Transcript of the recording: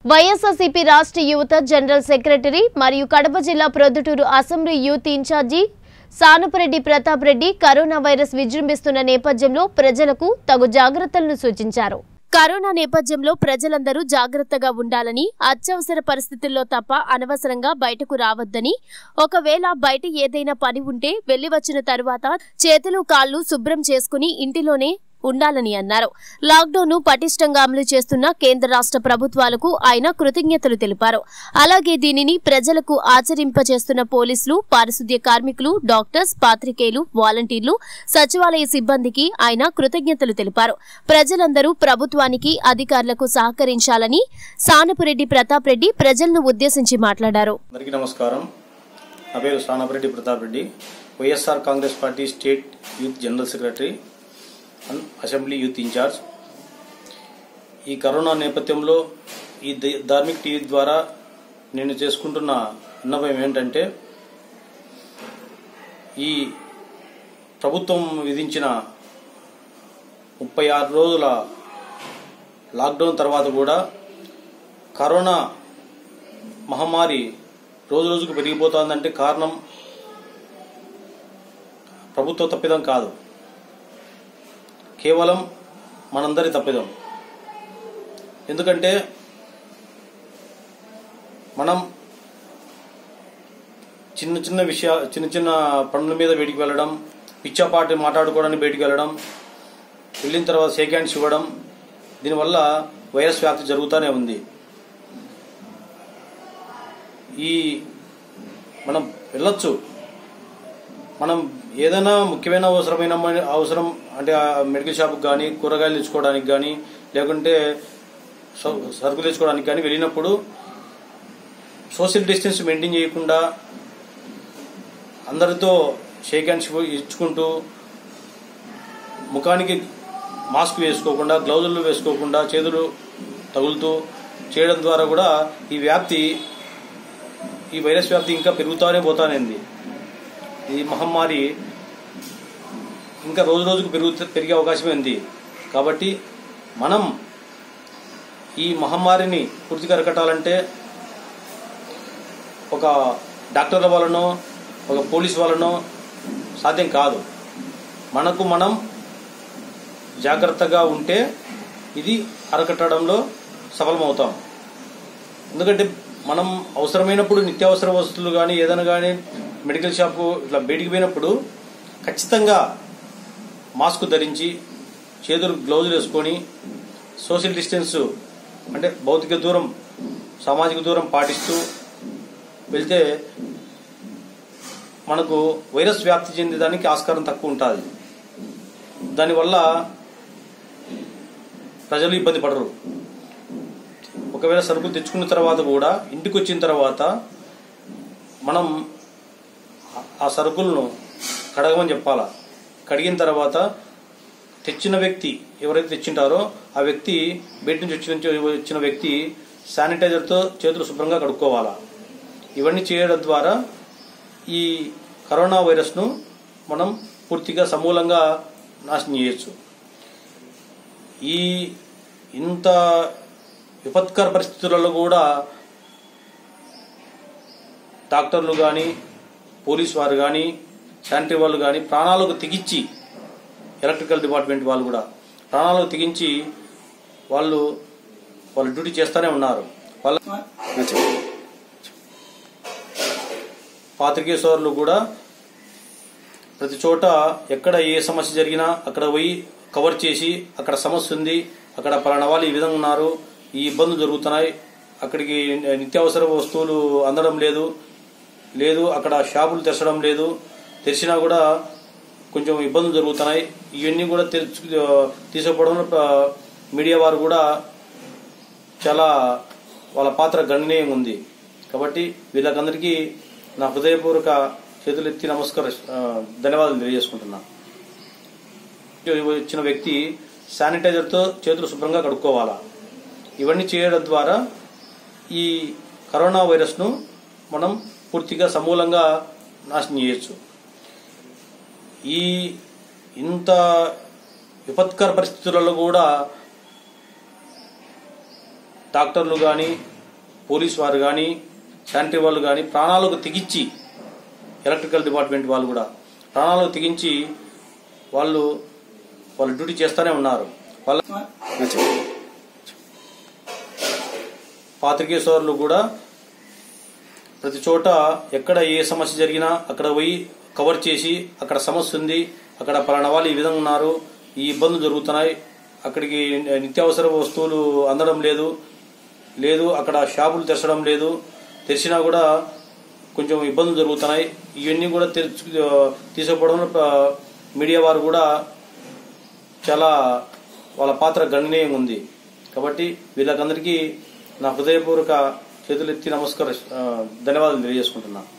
వైఎస్ఆర్సీపీ రాష్ట్ర యువత general secretary మరియు కడప జిల్లా Proddatur assembly youth incharge Sanapareddy Pratap Reddy corona virus విజృంభిస్తున్న నేపథ్యంలో ప్రజలకు తగు జాగ్రత్తలను సూచించారు కరోనా నేపథ్యంలో ప్రజలందరూ జాగ్రత్తగా ఉండాలని అత్యవసర పరిస్థితుల్లో తప్ప అనవసరంగా బయటకు రావద్దని ఒకవేళ బయట ఏదైనా పని ఉంటే వెళ్లి వచ్చిన తరువాత చేతులు కాళ్ళు శుభ్రం చేసుకుని ఇంటిలోనే ఉండాలని అన్నారు లాక్డౌన్ ను పటిష్టంగా అమలు చేస్తున్న కేంద్ర రాష్ట్ర ప్రభుత్వాలకు ఆయన కృతజ్ఞతలు తెలిపారు అలాగే దీనిని ప్రజలకు ఆచరింపచేస్తున్న పోలీసులు పారిశుద్ధ్య కార్మికులు డాక్టర్స్ పాత్రికేయులు వాలంటీర్లు సచివాలయ సిబ్బందికి ఆయన కృతజ్ఞతలు తెలిపారు ప్రజలందరూ ప్రభుత్వానికి అధికారులకు సహకరించాలని సానపురెడ్డి ప్రతాప్ రెడ్డి ప్రజలను ఉద్దేశించి మాట్లాడారు అందరికీ నమస్కారం నా పేరు Sanapareddy Pratap Reddy YSR Congress party state youth general secretary and assembly youth incharge ఈ కరోనా నేపథ్యంలో ఈ ద- ధార్మిక్ టీవీ ద్వారా నేను చేసుకుంటున్న విన్నపం ఏంటంటే ఈ ప్రభుత్వం విధించిన ముప్పై ఆరు రోజుల లాక్డౌన్ తర్వాత కూడా కరోనా మహమ్మారి రోజు రోజుకు పెరిగిపోతుందంటే కారణం ప్రభుత్వ తప్పిదం కాదు కేవలం మనందరి తప్పిదం ఎందుకంటే మనం చిన్న చిన్న విషయ చిన్న చిన్న పనుల మీద బయటికి వెళ్ళడం పిచ్చాపాటి మాట్లాడుకోవడానికి బయటికి వెళ్ళడం వెళ్ళిన తర్వాత షేక్ హ్యాండ్స్ ఇవ్వడం దీనివల్ల వైరస్ వ్యాప్తి జరుగుతూనే ఉంది ఈ మనం వెళ్ళొచ్చు మనం ఏదైనా ముఖ్యమైన అవసరమైన మ- అవసరం అంటే ఆ మెడికల్ షాప్కి కానీ కూరగాయలు తెచ్చుకోవడానికి కానీ లేకుంటే స- సరుకులు తెచ్చుకోవడానికి కానీ వెళ్ళినప్పుడు సోషల్ డిస్టెన్స్ మెయింటైన్ చేయకుండా అందరితో షేక్ హ్యాండ్స్ ఇచ్చుకుంటూ ముఖానికి మాస్క్ వేసుకోకుండా గ్లౌజులు వేసుకోకుండా చేతులు తగులుతూ చేయడం ద్వారా కూడా ఈ వ్యాప్తి ఈ వైరస్ వ్యాప్తి ఇంకా పెరుగుతానే పోతానేంది ఈ మహమ్మారి ఇంకా రోజు రోజుకు పెరుగు పెరిగే అవకాశమే ఉంది కాబట్టి మనం ఈ మహమ్మారిని పూర్తిగా అరికట్టాలంటే ఒక డాక్టర్ల వలనో ఒక పోలీస్ వలనో సాధ్యం కాదు మనకు మనం జాగ్రత్తగా ఉంటే ఇది అరకట్టడంలో సఫలమవుతాం ఎందుకంటే మనం అవసరమైనప్పుడు నిత్యావసర వస్తువులు కానీ ఏదైనా కానీ మెడికల్ షాప్ ఇట్లా బయటికి పోయినప్పుడు ఖచ్చితంగా మాస్క్ ధరించి చేతులు గ్లౌజులు వేసుకొని సోషల్ డిస్టెన్స్ అంటే భౌతిక దూరం సామాజిక దూరం పాటిస్తూ వెళ్తే మనకు వైరస్ వ్యాప్తి చెందేదానికి ఆస్కారం తక్కువ ఉంటుంది దానివల్ల ప్రజలు ఇబ్బంది పడరు ఒకవేళ సరుకులు తెచ్చుకున్న తర్వాత కూడా ఇంటికి వచ్చిన తర్వాత మనం ఆ సరుకులను కడగమని చెప్పాలా కడిగిన తర్వాత తెచ్చిన వ్యక్తి ఎవరైతే తెచ్చింటారో ఆ వ్యక్తి బయట నుంచి వచ్చిన వచ్చిన వ్యక్తి శానిటైజర్తో చేతులు శుభ్రంగా కడుక్కోవాలా ఇవన్నీ చేయడం ద్వారా ఈ కరోనా వైరస్ను మనం పూర్తిగా సమూలంగా నాశనం చేయొచ్చు ఈ ఇంత విపత్కర పరిస్థితులలో కూడా డాక్టర్లు కానీ పోలీస్ వారు కానీ శానిటరీ వాళ్ళు కానీ ప్రాణాలకు తెగించి ఎలక్ట్రికల్ డిపార్ట్మెంట్ వాళ్ళు కూడా ప్రాణాలకు తెగించి వాళ్ళు వాళ్ళ డ్యూటీ చేస్తూనే ఉన్నారు వాళ్ళ పాత్రికేయ సోదరులు కూడా ప్రతి చోట ఎక్కడ ఏ సమస్య జరిగినా అక్కడ పోయి కవర్ చేసి అక్కడ సమస్య ఉంది అక్కడ పలానా వాళ్ళు ఈ విధంగా ఉన్నారు ఈ ఇబ్బందులు జరుగుతున్నాయి అక్కడికి నిత్యావసర వస్తువులు అందడం లేదు లేదు అక్కడ షాపులు తెరచడం లేదు తెరిచినా కూడా కొంచెం ఇబ్బందులు జరుగుతున్నాయి ఇవన్నీ కూడా తెరుచు తీసుకుపోవడంలో ప్ర- మీడియా వారు కూడా చాలా వాళ్ళ పాత్ర గణనీయంగా ఉంది కాబట్టి వీళ్ళకందరికీ నా హృదయపూర్వక చేతులెత్తి నమస్కార ఆ, ధన్యవాదాలు తెలియజేసుకుంటున్నా వచ్చిన వ్యక్తి శానిటైజర్తో చేతులు శుభ్రంగా కడుక్కోవాలా ఇవన్నీ చేయడం ద్వారా ఈ కరోనా వైరస్ను మనం పూర్తిగా సమూలంగా నాశనం చేయొచ్చు ఈ ఇంత విపత్కర పరిస్థితులలో కూడా డాక్టర్లు కానీ పోలీస్ వారు కానీ శానిటరీ వాళ్ళు కానీ ప్రాణాలకు తెగించి ఎలక్ట్రికల్ డిపార్ట్మెంట్ వాళ్ళు కూడా ప్రాణాలకు తెగించి వాళ్ళు వాళ్ళ డ్యూటీ చేస్తూనే ఉన్నారు వాళ్ళ పాత్రికేయ సోదరులు కూడా ప్రతి చోట ఎక్కడ ఏ సమస్య జరిగినా అక్కడ పోయి కవర్ చేసి అక్కడ సమస్య ఉంది అక్కడ పలానా వాళ్ళు ఈ విధంగా ఉన్నారు ఈ ఇబ్బందులు జరుగుతున్నాయి అక్కడికి నిత్యావసర వస్తువులు అందడం లేదు లేదు అక్కడ షాపులు తెరచడం లేదు తెరిచినా కూడా కొంచెం ఇబ్బందులు జరుగుతున్నాయి ఇవన్నీ కూడా తెరుచు తీసుకుపోవడంలో ప- మీడియా వారు కూడా చాలా వాళ్ళ పాత్ర గణనీయంగా ఉంది కాబట్టి వీళ్ళకందరికీ నా హృదయపూర్వక చేతులెత్తి నమస్కార ఆ, ధన్యవాదాలు తెలియజేసుకుంటున్నాను